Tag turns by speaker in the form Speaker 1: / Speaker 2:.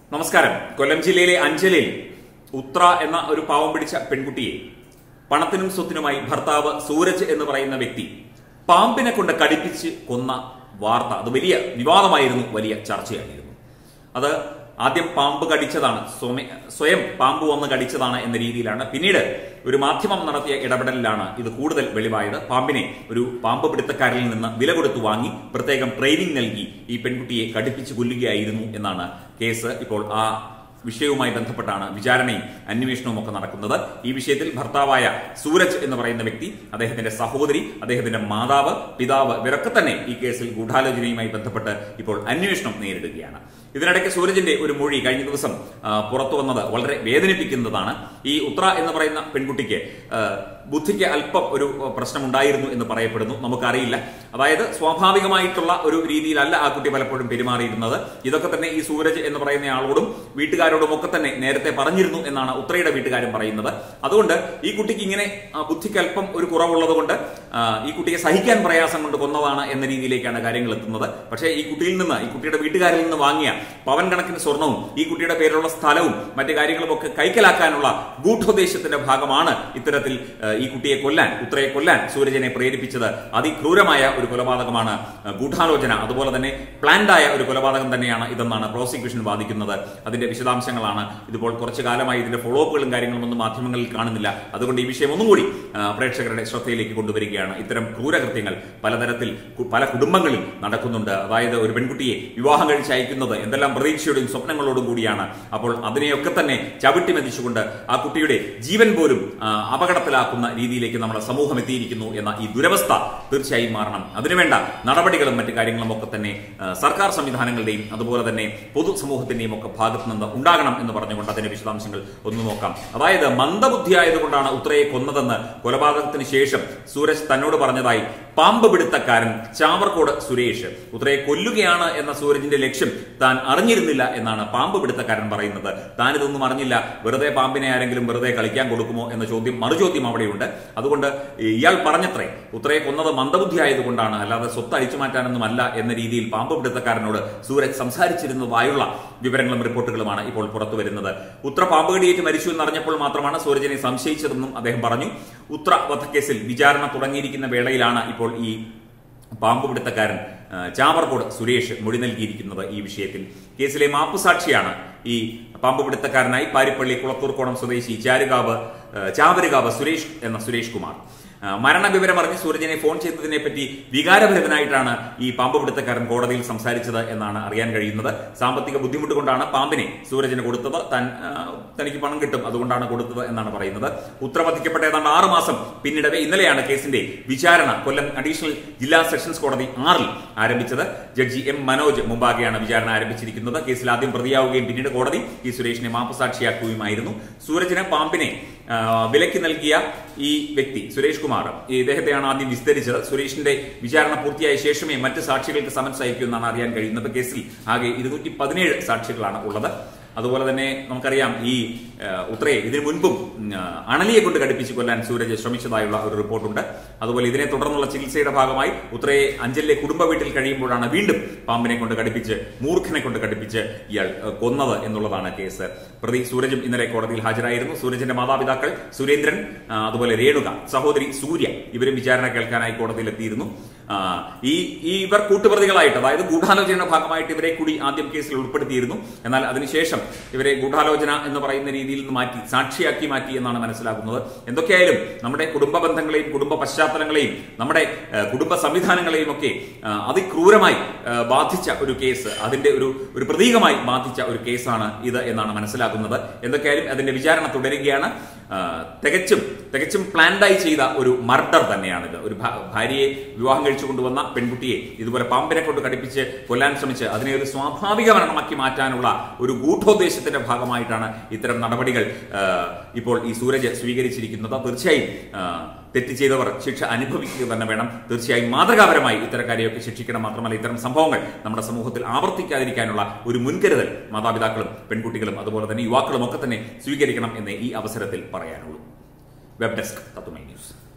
Speaker 1: നമസ്കാരം കൊല്ലം ജില്ലയിലെ അഞ്ചലിൽ ഉത്ര എന്ന ഒരു പാവം പിടിച്ച പെൺകുട്ടിയെ പണത്തിനും സ്വത്തിനുമായി ഭർത്താവ് സൂരജ് എന്ന് പറയുന്ന വ്യക്തി പാമ്പിനെ കൊണ്ട് കടിപ്പിച്ച് കൊന്ന വാർത്ത അത് വലിയ വിവാദമായിരുന്നു വലിയ ചർച്ചയായിരുന്നു അത് ആദ്യം പാമ്പ് കടിച്ചതാണ് സ്വമേ- സ്വയം പാമ്പ് വന്ന് കടിച്ചതാണ് എന്ന രീതിയിലാണ് പിന്നീട് ഒരു മാധ്യമം നടത്തിയ ഇടപെടലിലാണ് ഇത് കൂടുതൽ വെളിവായത് പാമ്പിനെ ഒരു പാമ്പ് പിടുത്തക്കാരിൽ നിന്ന് വില കൊടുത്തു വാങ്ങി പ്രത്യേകം ട്രെയിനിങ് നൽകി ഈ പെൺകുട്ടിയെ കടിപ്പിച്ച് കൊല്ലുകയായിരുന്നു എന്നാണ് കേസ് ഇപ്പോൾ ആ വിഷയവുമായി ബന്ധപ്പെട്ടാണ് വിചാരണയും അന്വേഷണവും ഒക്കെ നടക്കുന്നത് ഈ വിഷയത്തിൽ ഭർത്താവായ സൂരജ് എന്ന് പറയുന്ന വ്യക്തി അദ്ദേഹത്തിന്റെ സഹോദരി അദ്ദേഹത്തിന്റെ മാതാവ് പിതാവ് ഇവരൊക്കെ തന്നെ ഈ കേസിൽ ഗൂഢാലോചനയുമായി ബന്ധപ്പെട്ട് ഇപ്പോൾ അന്വേഷണം നേരിടുകയാണ് ഇതിനിടയ്ക്ക് സൂരജിന്റെ ഒരു മൊഴി കഴിഞ്ഞ ദിവസം ആ, പുറത്തു വന്നത് വളരെ വേദനിപ്പിക്കുന്നതാണ് ഈ ഉത്ര എന്ന് പറയുന്ന പെൺകുട്ടിക്ക് ആ, ബുദ്ധിക്ക് അല്പം ഒരു പ്രശ്നമുണ്ടായിരുന്നു എന്ന് പറയപ്പെടുന്നു നമുക്കറിയില്ല അതായത് സ്വാഭാവികമായിട്ടുള്ള ഒരു രീതിയിലല്ല ആ കുട്ടി പലപ്പോഴും പെരുമാറിയിരുന്നത് ഇതൊക്കെ തന്നെ ഈ സൂരജ് എന്ന് പറയുന്ന ആളോടും വീട്ടുകാരോടും ഒക്കെ തന്നെ നേരത്തെ പറഞ്ഞിരുന്നു എന്നാണ് ഉത്രയുടെ വീട്ടുകാരും പറയുന്നത് അതുകൊണ്ട് ഈ കുട്ടിക്ക് ഇങ്ങനെ ആ, ബുദ്ധിക്ക് അല്പം ഒരു കുറവുള്ളത് കൊണ്ട് ആ, ഈ കുട്ടിയെ സഹിക്കാൻ പ്രയാസം കൊണ്ട് കൊന്നതാണ് എന്ന രീതിയിലേക്കാണ് കാര്യങ്ങൾ എത്തുന്നത് പക്ഷേ ഈ കുട്ടിയിൽ നിന്ന് ഈ കുട്ടിയുടെ വീട്ടുകാരിൽ നിന്ന് വാങ്ങിയ പവൻ കണക്കിന് സ്വർണവും ഈ കുട്ടിയുടെ പേരിലുള്ള സ്ഥലവും മറ്റു കാര്യങ്ങളും ഒക്കെ കൈക്കലാക്കാനുള്ള ഗൂഢോദ്ദേശത്തിന്റെ ഭാഗമാണ് ഇത്തരത്തിൽ ആ, ഈ കുട്ടിയെ കൊല്ലാൻ ഉത്രയെ കൊല്ലാൻ സൂരജനെ പ്രേരിപ്പിച്ചത് അതിക്രൂരമായ ഒരു കൊലപാതകമാണ് ആ, ഗൂഢാലോചന അതുപോലെ തന്നെ പ്ലാൻഡായ ഒരു കൊലപാതകം തന്നെയാണ് ഇതെന്നാണ് പ്രോസിക്യൂഷൻ വാദിക്കുന്നത് അതിന്റെ വിശദാംശങ്ങളാണ് ഇതിപ്പോൾ കുറച്ചു കാലമായി ഇതിന്റെ ഫോളോ അപ്പുകളും കാര്യങ്ങളും ഒന്നും മാധ്യമങ്ങളിൽ കാണുന്നില്ല അതുകൊണ്ട് ഈ വിഷയം ഒന്നും കൂടി ആ, പ്രേക്ഷകരുടെ ശ്രദ്ധയിലേക്ക് കൊണ്ടുവരികയാണ് ഇത്തരം ക്രൂരകൃത്യങ്ങൾ പലതരത്തിൽ കു- പല കുടുംബങ്ങളിൽ നടക്കുന്നുണ്ട് അതായത് ഒരു പെൺകുട്ടിയെ വിവാഹം കഴിച്ച് അയക്കുന്നത് എന്തെല്ലാം പ്രതീക്ഷയോടും സ്വപ്നങ്ങളോടും കൂടിയാണ് അപ്പോൾ അതിനെയൊക്കെ തന്നെ ചവിട്ടി മെതിച്ചുകൊണ്ട് ആ കുട്ടിയുടെ ജീവൻ പോലും ആ, അപകടത്തിലാക്കുന്ന രീതിയിലേക്ക് നമ്മുടെ സമൂഹം എത്തിയിരിക്കുന്നു എന്ന ഈ ദുരവസ്ഥ തീർച്ചയായും മാറണം അതിനുവേണ്ട നടപടികളും മറ്റു കാര്യങ്ങളും ഒക്കെ തന്നെ ആ, സർക്കാർ സംവിധാനങ്ങളുടെയും അതുപോലെ തന്നെ പൊതുസമൂഹത്തിന്റെയും ഒക്കെ ഭാഗത്ത് നിന്ന് ഉണ്ടാകണം എന്ന് പറഞ്ഞുകൊണ്ട് അതിന്റെ വിശദാംശങ്ങൾ ഒന്ന് നോക്കാം അതായത് മന്ദബുദ്ധിയായതുകൊണ്ടാണ് ഉത്രയെ കൊന്നതെന്ന് കൊലപാതകത്തിന് ശേഷം സൂരജ് തന്നോട് പറഞ്ഞതായി പാമ്പ് പിടുത്തക്കാരൻ ചാവർക്കോട് സുരേഷ് ഉത്രയെ കൊല്ലുകയാണ് എന്ന സൂരജിന്റെ ലക്ഷ്യം താൻ അറിഞ്ഞിരുന്നില്ല എന്നാണ് പാമ്പ് പിടുത്തക്കാരൻ പറയുന്നത് താൻ ഇതൊന്നും അറിഞ്ഞില്ല വെറുതെ പാമ്പിനെ ആരെങ്കിലും വെറുതെ കളിക്കാൻ കൊടുക്കുമോ എന്ന ചോദ്യം മറുചോദ്യം അവിടെയുണ്ട് അതുകൊണ്ട് ഇയാൾ പറഞ്ഞത്രേ ഉത്രയെ കൊന്നത് മന്ദബുദ്ധി ആയതുകൊണ്ടാണ് അല്ലാതെ സ്വത്ത് അഴിച്ചു മാറ്റാനൊന്നുമല്ല എന്ന രീതിയിൽ പാമ്പ് പിടുത്തക്കാരനോട് സൂരജ് സംസാരിച്ചിരുന്നതായുള്ള വിവരങ്ങളും റിപ്പോർട്ടുകളുമാണ് ഇപ്പോൾ പുറത്തു വരുന്നത് ഉത്ര പാമ്പ് കടിയേറ്റ് മരിച്ചു എന്നറിഞ്ഞപ്പോൾ മാത്രമാണ് സൂരജിനെ സംശയിച്ചതെന്നും അദ്ദേഹം പറഞ്ഞു ഉത്ര വധക്കേസിൽ വിചാരണ തുടങ്ങിയിരിക്കുന്ന വേളയിലാണ് ഇപ്പോൾ ഈ പാമ്പ് പിടുത്തക്കാരൻ ആ, ചാവർക്കോട് സുരേഷ് മൊഴി നൽകിയിരിക്കുന്നത് ഈ വിഷയത്തിൽ കേസിലെ മാപ്പുസാക്ഷിയാണ് ഈ പാമ്പ് പിടുത്തക്കാരനായി പാരിപ്പള്ളി കുളത്തൂർക്കോണം സ്വദേശി ചാരുകാവ് ആ, ചാവരുകാവ് സുരേഷ് എന്ന സുരേഷ് കുമാർ ആ, മരണവിവരം അറിഞ്ഞ് സൂരജിനെ ഫോൺ ചെയ്തതിനെ പറ്റി വികാരഭരിതനായിട്ടാണ് ഈ പാമ്പ് പിടുത്തക്കാരൻ കോടതിയിൽ സംസാരിച്ചത് എന്നാണ് അറിയാൻ കഴിയുന്നത് സാമ്പത്തിക ബുദ്ധിമുട്ട് കൊണ്ടാണ് പാമ്പിനെ സൂരജിന് കൊടുത്തത് താൻ ആ, തനിക്ക് പണം കിട്ടും അതുകൊണ്ടാണ് കൊടുത്തത് എന്നാണ് പറയുന്നത് ഉത്തരവധിക്കപ്പെട്ട ഏതാണ്ട് ആറ് മാസം പിന്നിടവേ ഇന്നലെയാണ് കേസിന്റെ വിചാരണ കൊല്ലം അഡീഷണൽ ജില്ലാ സെഷൻസ് കോടതി ആറിൽ ആരംഭിച്ചത് ജഡ്ജി എം മനോജ് മുമ്പാകെയാണ് വിചാരണ ആരംഭിച്ചിരിക്കുന്നത് കേസിൽ ആദ്യം പ്രതിയാവുകയും പിന്നീട് കോടതി ഈ സുരേഷിനെ മാപ്പുസാക്ഷിയാക്കുകയുമായിരുന്നു സൂരജിന് പാമ്പിനെ ആ, വിലയ്ക്ക് നൽകിയ ഈ വ്യക്തി സുരേഷ് കുമാർ ഈ ഇദ്ദേഹത്തെയാണ് ആദ്യം വിസ്തരിച്ചത് സുരേഷിന്റെ വിചാരണ പൂർത്തിയായ ശേഷമേ മറ്റ് സാക്ഷികൾക്ക് സമൻസ് അയക്കുമെന്നാണ് അറിയാൻ കഴിയുന്നത് കേസിൽ ആകെ ഇരുന്നൂറ്റി പതിനേഴ് സാക്ഷികളാണ് ഉള്ളത് അതുപോലെ തന്നെ നമുക്കറിയാം ഈ ആ, ഉത്രയെ ഇതിനു മുൻപും ഉം, ആ, അണലിയെ കൊണ്ട് കടുപ്പിച്ച് കൊല്ലാൻ സൂരജ് ശ്രമിച്ചതായുള്ള ഒരു റിപ്പോർട്ടുണ്ട് അതുപോലെ ഇതിനെ തുടർന്നുള്ള ചികിത്സയുടെ ഭാഗമായി ഉത്രയെ അഞ്ചലിലെ കുടുംബ വീട്ടിൽ കഴിയുമ്പോഴാണ് വീണ്ടും പാമ്പിനെ കൊണ്ട് കടുപ്പിച്ച് മൂർഖനെ കൊണ്ട് കടുപ്പിച്ച് ഇയാൾ ആ, കൊന്നത് എന്നുള്ളതാണ് കേസ് പ്രതി സൂരജും ഇന്നലെ കോടതിയിൽ ഹാജരായിരുന്നു സൂരജിന്റെ മാതാപിതാക്കൾ സുരേന്ദ്രൻ ആ, അതുപോലെ രേണുക സഹോദരി സൂര്യ ഇവരും വിചാരണ കേൾക്കാനായി കോടതിയിൽ എത്തിയിരുന്നു ആ, ഈ ഈ ഇവർ കൂട്ടുപ്രതികളായിട്ട് അതായത് ഗൂഢാലോചനയുടെ ഭാഗമായിട്ട് ഇവരെ കൂടി ആദ്യം കേസിൽ ഉൾപ്പെടുത്തിയിരുന്നു എന്നാൽ അതിനുശേഷം ഇവരെ ഗൂഢാലോചന എന്ന് പറയുന്ന രീതിയിൽ നിന്ന് മാറ്റി സാക്ഷിയാക്കി മാറ്റി എന്നാണ് മനസ്സിലാക്കുന്നത് എന്തൊക്കെയായാലും നമ്മുടെ കുടുംബ ബന്ധങ്ങളെയും കുടുംബ പശ്ചാത്തലങ്ങളെയും നമ്മുടെ ആ, കുടുംബ സംവിധാനങ്ങളെയും ഒക്കെ ആ, അതിക്രൂരമായി ആ, ബാധിച്ച ഒരു കേസ് അതിന്റെ ഒരു ഒരു പ്രതീകമായി ബാധിച്ച ഒരു കേസാണ് ഇത് എന്നാണ് മനസ്സിലാക്കുന്നത് എന്തൊക്കെയായാലും അതിന്റെ വിചാരണ തുടരുകയാണ് ആ, തികച്ചും തികച്ചും പ്ലാൻഡായി ചെയ്ത ഒരു മർഡർ തന്നെയാണിത് ഒരു ഭ- ഭാര്യയെ വിവാഹം കഴിച്ചു കൊണ്ടുവന്ന പെൺകുട്ടിയെ ഇതുപോലെ പാമ്പിനെ കൊണ്ട് കടിപ്പിച്ച് കൊല്ലാൻ ശ്രമിച്ച് അതിനെ ഒരു സ്വാഭാവിക മരണമാക്കി മാറ്റാനുള്ള ഒരു ഗൂഢോദ്ദേശത്തിന്റെ ഭാഗമായിട്ടാണ് ഇത്തരം നടപടികൾ ആ, ഇപ്പോൾ ഈ സൂരജ് സ്വീകരിച്ചിരിക്കുന്നത് തീർച്ചയായും ആ, തെറ്റ് ചെയ്തവർ ശിക്ഷ അനുഭവിക്കുക തന്നെ വേണം തീർച്ചയായും മാതൃകാപരമായി ഇത്തരക്കാരെയൊക്കെ ശിക്ഷിക്കണം മാത്രമല്ല ഇത്തരം സംഭവങ്ങൾ നമ്മുടെ സമൂഹത്തിൽ ആവർത്തിക്കാതിരിക്കാനുള്ള ഒരു മുൻകരുതൽ മാതാപിതാക്കളും പെൺകുട്ടികളും അതുപോലെ തന്നെ യുവാക്കളും ഒക്കെ തന്നെ സ്വീകരിക്കണം എന്ന് ഈ അവസരത്തിൽ പറയാനുള്ളൂ വെബ് ഡെസ്ക് തത്തുമൈ ന്യൂസ്